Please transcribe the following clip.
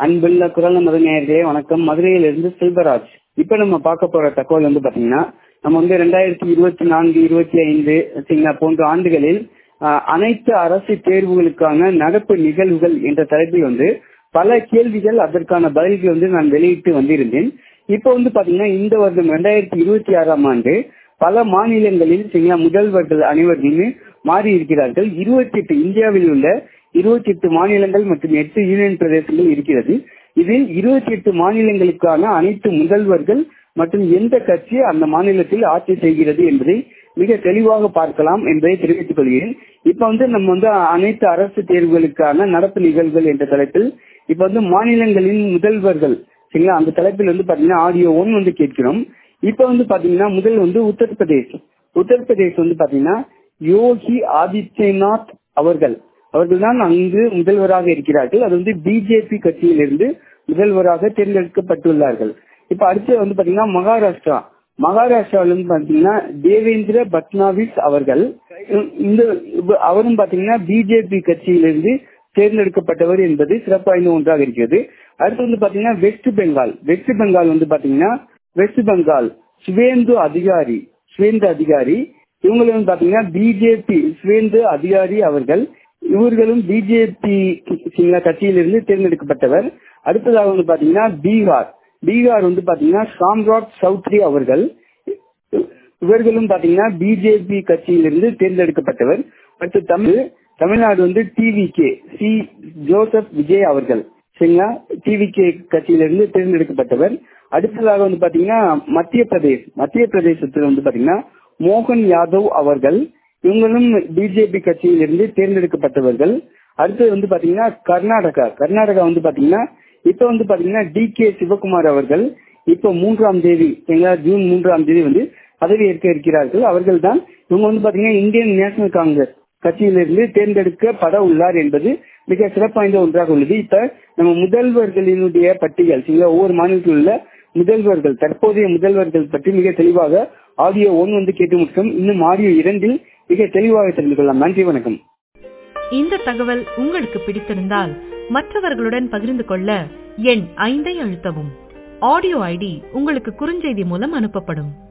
அன்புள்ள குரல் நமது நேயர்களே வணக்கம் மதுரையிலிருந்து செல்வராஜ் இப்ப நம்ம பார்க்க போற தகவல் வந்து பாத்தீங்கன்னா நம்ம வந்து ரெண்டாயிரத்தி இருபத்தி நான்கு இருபத்தி ஐந்து சரிங்களா போன்ற ஆண்டுகளில் ஆஹ், அனைத்து அரசு தேர்வுகளுக்கான நடப்பு நிகழ்வுகள் என்ற தலைப்பில் வந்து பல கேள்விகள் அதற்கான பதில்கள் வந்து நான் வெளியிட்டு வந்திருந்தேன் இப்போ வந்து பாத்தீங்கன்னா இந்த வருடம் ரெண்டாயிரத்தி இருபத்தி ஆறாம் ஆண்டு பல மாநிலங்களில் சரிங்களா முதல்வர்கள் அனைவருமே மாறி இருக்கிறார்கள் இருபத்தி எட்டு இந்தியாவில் உள்ள இருபத்தி எட்டு மாநிலங்கள் மற்றும் எட்டு யூனியன் பிரதேசங்கள் இருக்கிறது இதில் இருபத்தி எட்டு மாநிலங்களுக்கான அனைத்து முதல்வர்கள் மற்றும் எந்த கட்சி அந்த மாநிலத்தில் ஆட்சி செய்கிறது என்பதை மிக தெளிவாக பார்க்கலாம் என்பதை தெரிவித்துக் கொள்கிறேன் இப்ப வந்து நம்ம வந்து அனைத்து அரசு தேர்வுகளுக்கான நடப்பு நிகழ்வுகள் என்ற தலைப்பில் இப்ப வந்து மாநிலங்களின் முதல்வர்கள் சரிங்களா அந்த தலைப்பில் வந்து பாத்தீங்கன்னா ஆடியோ ஒன் வந்து கேட்கிறோம் இப்ப வந்து பாத்தீங்கன்னா முதல் வந்து உத்தரப்பிரதேஷ் உத்தரப்பிரதேஷ் வந்து பாத்தீங்கன்னா யோகி ஆதித்யநாத் அவர்கள் அவர்கள் தான் அங்கு முதல்வராக இருக்கிறார்கள் அது வந்து பிஜேபி கட்சியிலிருந்து முதல்வராக தேர்ந்தெடுக்கப்பட்டுள்ளார்கள் இப்ப அடுத்து வந்து பாத்தீங்கன்னா மகாராஷ்டிரா மகாராஷ்டிராவில இருந்து பாத்தீங்கன்னா தேவேந்திர பட்னாவிஸ் அவர்கள் இந்த அவரும் பாத்தீங்கன்னா பிஜேபி கட்சியிலிருந்து தேர்ந்தெடுக்கப்பட்டவர் என்பது சிறப்பு வாய்ந்த ஒன்றாக இருக்கிறது அடுத்து வந்து பாத்தீங்கன்னா வெஸ்ட் பெங்கால் வெஸ்ட் பெங்கால் வந்து பாத்தீங்கன்னா வெஸ்ட் பெங்கால் சுவேந்து அதிகாரி சுவேந்து அதிகாரி இவங்களும் வந்து பாத்தீங்கன்னா பிஜேபி சுவேந்து அதிகாரி அவர்கள் இவர்களும் பிஜேபி கட்சியிலிருந்து தேர்ந்தெடுக்கப்பட்டவர் அடுத்ததாக வந்து பாத்தீங்கன்னா பீகார் பீகார் வந்து பாத்தீங்கன்னா சாம்ராட் சௌத்ரி அவர்கள் இவர்களும் பாத்தீங்கன்னா பிஜேபி கட்சியிலிருந்து தேர்ந்தெடுக்கப்பட்டவர் அடுத்து தமிழ் தமிழ்நாடு வந்து TV K C Joseph Vijay அவர்கள் சரிங்களா டிவி கே கட்சியிலிருந்து தேர்ந்தெடுக்கப்பட்டவர் அடுத்ததாக வந்து பாத்தீங்கன்னா மத்திய பிரதேஷ் மத்திய பிரதேசத்தில் வந்து பாத்தீங்கன்னா மோகன் யாதவ் அவர்கள் இவங்களும் பிஜேபி கட்சியிலிருந்து தேர்ந்தெடுக்கப்பட்டவர்கள் அடுத்தது வந்து பாத்தீங்கன்னா கர்நாடகா கர்நாடகா வந்து பாத்தீங்கன்னா இப்ப வந்து பாத்தீங்கன்னா டி கே சிவகுமார் அவர்கள் இப்ப மூன்றாம் தேதி சரிங்களா ஜூன் மூன்றாம் தேதி வந்து பதவி ஏற்க இருக்கிறார்கள் அவர்கள் தான் இவங்க வந்து பாத்தீங்கன்னா இந்தியன் நேஷனல் காங்கிரஸ் கட்சியிலிருந்து தேர்ந்தெடுக்கப்பட உள்ளார் என்பது மிக சிறப்பாய்ந்த ஒன்றாக உள்ளது இப்ப நம்ம முதல்வர்களினுடைய பட்டியல் சரிங்களா ஒவ்வொரு மாநிலத்தில் உள்ள முதல்வர்கள் தற்போதைய முதல்வர்கள் பற்றி மிக தெளிவாக ஆடியோ ஒன் வந்து கேட்டு முடிக்கும் இன்னும் ஆடியோ இரண்டில் மிக தெளிவாக தெரிந்து கொள்ளலாம் நன்றி வணக்கம் இந்த தகவல் உங்களுக்கு பிடித்திருந்தால் மற்றவர்களுடன் பகிர்ந்து கொள்ள எண் ஐந்தை அழுத்தவும் ஆடியோ ஐடி உங்களுக்கு குறுஞ்செய்தி மூலம் அனுப்பப்படும்